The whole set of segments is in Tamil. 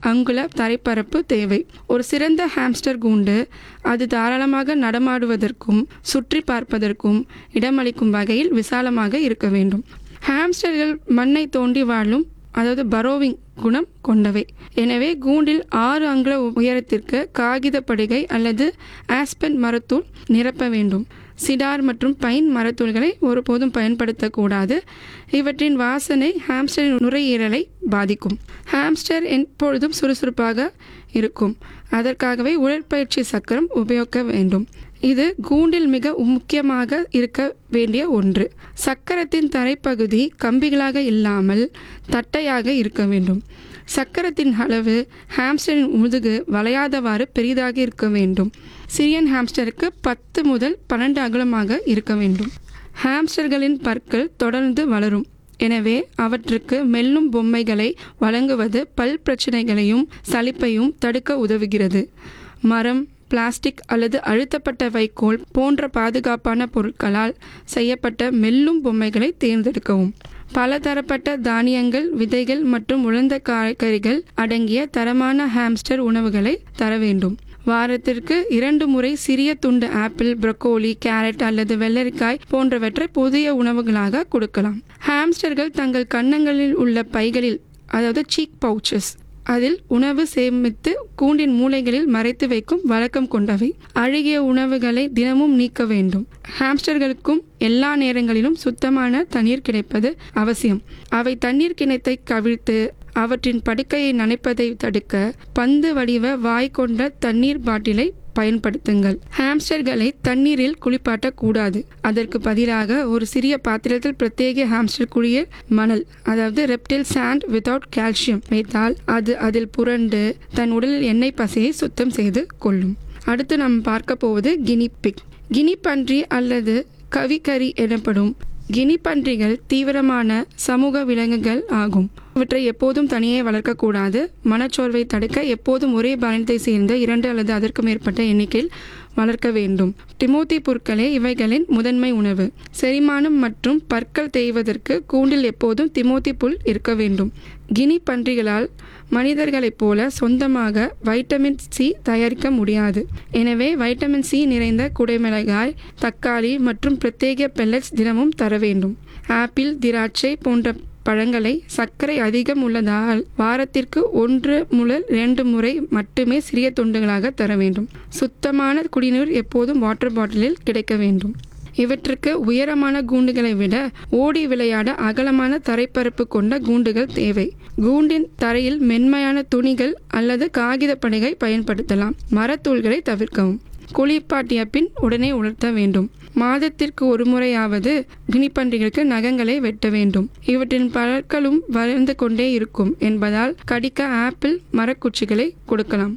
அங்குல தரைப்பரப்பு தேவை ஒரு சிறந்த ஹாம்ஸ்டர் கூண்டு அது தாராளமாக நடமாடுவதற்கும் சுற்றி பார்ப்பதற்கும் இடமளிக்கும் வகையில் விசாலமாக இருக்க வேண்டும் ஹாம்ஸ்டர்கள் மண்ணை தோண்டி வாழும் அதாவது பரோவிங் குணம் கொண்டவை எனவே கூண்டில் ஆறு அங்குல உயரத்திற்கு காகித படுகை அல்லது ஆஸ்பென் மரத்தூள் நிரப்ப வேண்டும் சிடார் மற்றும் பைன் மரத்தூள்களை ஒருபோதும் பயன்படுத்தக்கூடாது இவற்றின் வாசனை ஹாம்ஸ்டரின் நுரையீரலை பாதிக்கும் ஹாம்ஸ்டர் எப்பொழுதும் சுறுசுறுப்பாக இருக்கும் அதற்காகவே உடற்பயிற்சி சக்கரம் உபயோகிக்க வேண்டும் இது கூண்டில் மிக முக்கியமாக இருக்க வேண்டிய ஒன்று சக்கரத்தின் தரைப்பகுதி கம்பிகளாக இல்லாமல் தட்டையாக இருக்க வேண்டும் சக்கரத்தின் அளவு ஹாம்ஸ்டரின் முதுகு வளையாதவாறு பெரிதாக இருக்க வேண்டும் சிரியன் ஹாம்ஸ்டருக்கு பத்து முதல் பன்னெண்டு அகலமாக இருக்க வேண்டும் ஹாம்ஸ்டர்களின் பற்கள் தொடர்ந்து வளரும் எனவே அவற்றுக்கு மெல்லும் பொம்மைகளை வழங்குவது பல் பிரச்சனைகளையும் சலிப்பையும் தடுக்க உதவுகிறது மரம் பிளாஸ்டிக் அல்லது அழுத்தப்பட்ட வைக்கோல் போன்ற பாதுகாப்பான பொருட்களால் செய்யப்பட்ட மெல்லும் பொம்மைகளை தேர்ந்தெடுக்கவும் பலதரப்பட்ட தானியங்கள் விதைகள் மற்றும் உலர்ந்த காய்கறிகள் அடங்கிய தரமான ஹாம்ஸ்டர் உணவுகளை தர வேண்டும் வாரத்திற்கு இரண்டு முறை சிறிய துண்டு ஆப்பிள் ப்ரொக்கோலி கேரட் அல்லது வெள்ளரிக்காய் போன்றவற்றை புதிய உணவுகளாக கொடுக்கலாம் ஹாம்ஸ்டர்கள் தங்கள் கன்னங்களில் உள்ள பைகளில் அதாவது சீக் பவுச்சஸ் அதில் உணவு சேமித்து கூண்டின் மூலைகளில் மறைத்து வைக்கும் வழக்கம் கொண்டவை அழுகிய உணவுகளை தினமும் நீக்க வேண்டும் ஹாம்ஸ்டர்களுக்கும் எல்லா நேரங்களிலும் சுத்தமான தண்ணீர் கிடைப்பது அவசியம் அவை தண்ணீர் கிணத்தை கவிழ்த்து அவற்றின் படுக்கையை நனைப்பதை தடுக்க பந்து வடிவ வாய் கொண்ட தண்ணீர் பாட்டிலை பயன்படுத்துங்கள் ஹாம்ஸ்டர்களை தண்ணீரில் குளிப்பாட்டக்கூடாது அதற்கு பதிலாக ஒரு சிறிய பாத்திரத்தில் பிரத்யேக ஹாம்ஸ்டர் குளியல் மணல் அதாவது ரெப்டில் சாண்ட் வித்தவுட் கால்சியம் வைத்தால் அது அதில் புரண்டு தன் உடலில் எண்ணெய் பசையை சுத்தம் செய்து கொள்ளும் அடுத்து நாம் பார்க்க போவது கினிபிக் கினிப்பன்றி அல்லது கவிக்கரி எனப்படும் கினிப்பன்றிகள் தீவிரமான சமூக விலங்குகள் ஆகும் இவற்றை எப்போதும் தனியே வளர்க்கக்கூடாது மனச்சோர்வை தடுக்க எப்போதும் ஒரே பாலனத்தை சேர்ந்த இரண்டு அல்லது அதற்கு மேற்பட்ட எண்ணிக்கையில் வளர்க்க வேண்டும் டிமோத்தி புற்களே இவைகளின் முதன்மை உணவு செரிமானம் மற்றும் பற்கள் தேய்வதற்கு கூண்டில் எப்போதும் திமோத்தி புல் இருக்க வேண்டும் கினி பன்றிகளால் மனிதர்களைப் போல சொந்தமாக வைட்டமின் சி தயாரிக்க முடியாது எனவே வைட்டமின் சி நிறைந்த குடைமிளகாய் தக்காளி மற்றும் பிரத்யேக பெல்லட்ஸ் தினமும் தர வேண்டும் ஆப்பிள் திராட்சை போன்ற பழங்களை சர்க்கரை அதிகம் உள்ளதால் வாரத்திற்கு ஒன்று முதல் இரண்டு முறை மட்டுமே சிறிய துண்டுகளாக தர வேண்டும் சுத்தமான குடிநீர் எப்போதும் வாட்டர் பாட்டிலில் கிடைக்க வேண்டும் இவற்றுக்கு உயரமான கூண்டுகளை விட ஓடி விளையாட அகலமான தரைப்பரப்பு கொண்ட கூண்டுகள் தேவை கூண்டின் தரையில் மென்மையான துணிகள் அல்லது காகித பணிகை பயன்படுத்தலாம் மரத்தூள்களை தவிர்க்கவும் குளிப்பாட்டிய பின் உடனே உலர்த்த வேண்டும் மாதத்திற்கு ஒரு முறையாவது கினிப்பன்றிகளுக்கு நகங்களை வெட்ட வேண்டும் இவற்றின் பற்களும் வளர்ந்து கொண்டே இருக்கும் என்பதால் கடிக்க ஆப்பிள் மரக்குச்சிகளை கொடுக்கலாம்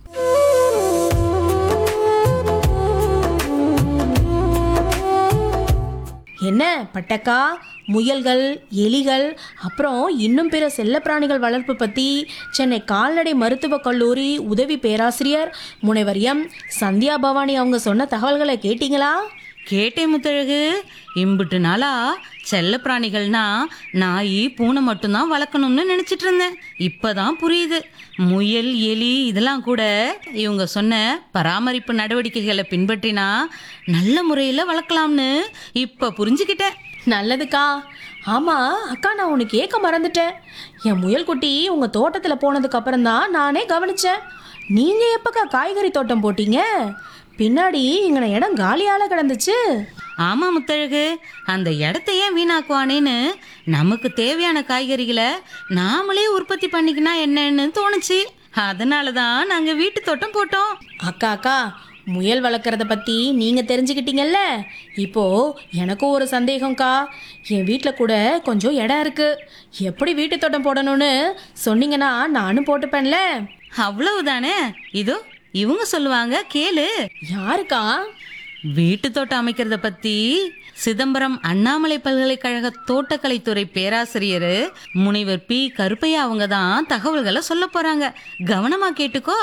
என்ன பட்டக்கா முயல்கள் எலிகள் அப்புறம் இன்னும் பிற செல்லப்பிராணிகள் வளர்ப்பு பற்றி சென்னை கால்நடை மருத்துவக் கல்லூரி உதவி பேராசிரியர் முனைவர் எம் சந்தியா பவானி அவங்க சொன்ன தகவல்களை கேட்டிங்களா கேட்டேன் முத்தழகு இம்புட்டு நாளா செல்ல பிராணிகள்னா நாய் பூனை மட்டும்தான் வளர்க்கணும்னு நினைச்சிட்டு இருந்தேன் இப்பதான் புரியுது முயல் எலி இதெல்லாம் கூட இவங்க சொன்ன பராமரிப்பு நடவடிக்கைகளை பின்பற்றினா நல்ல முறையில் வளர்க்கலாம்னு இப்போ புரிஞ்சுக்கிட்டேன் நல்லதுக்கா ஆமாம் அக்கா நான் உனக்கு கேட்க மறந்துட்டேன் என் முயல் குட்டி உங்கள் தோட்டத்தில் போனதுக்கு அப்புறம் தான் நானே கவனிச்சேன் நீங்கள் எப்பக்கா காய்கறி தோட்டம் போட்டீங்க பின்னாடி இங்கன இடம் காலியால கிடந்துச்சு ஆமா முத்தழகு அந்த இடத்த ஏன் வீணாக்குவானேன்னு நமக்கு தேவையான காய்கறிகளை நாமளே உற்பத்தி பண்ணிக்கினா என்னன்னு தோணுச்சு அதனால தான் நாங்கள் வீட்டு தோட்டம் போட்டோம் அக்கா அக்கா முயல் வளர்க்குறத பற்றி நீங்கள் தெரிஞ்சுக்கிட்டீங்கல்ல இப்போ எனக்கும் ஒரு சந்தேகம்க்கா என் வீட்டில் கூட கொஞ்சம் இடம் இருக்கு எப்படி வீட்டு தோட்டம் போடணும்னு சொன்னீங்கன்னா நானும் போட்டுப்பேன்ல அவ்வளவுதானே இதோ இவங்க சொல்லுவாங்க கேளு யாருக்கா வீட்டு தோட்டம் அமைக்கிறத பத்தி சிதம்பரம் அண்ணாமலை பல்கலைக்கழக தோட்டக்கலைத்துறை பேராசிரியர் முனைவர் பி கருப்பையா அவங்க தான் தகவல்களை சொல்ல போறாங்க கவனமா கேட்டுக்கோ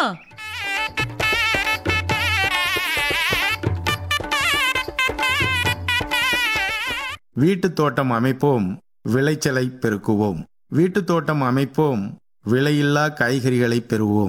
வீட்டுத் தோட்டம் அமைப்போம் விளைச்சலை பெருக்குவோம் வீட்டுத் தோட்டம் அமைப்போம் விலையில்லா காய்கறிகளை பெறுவோம்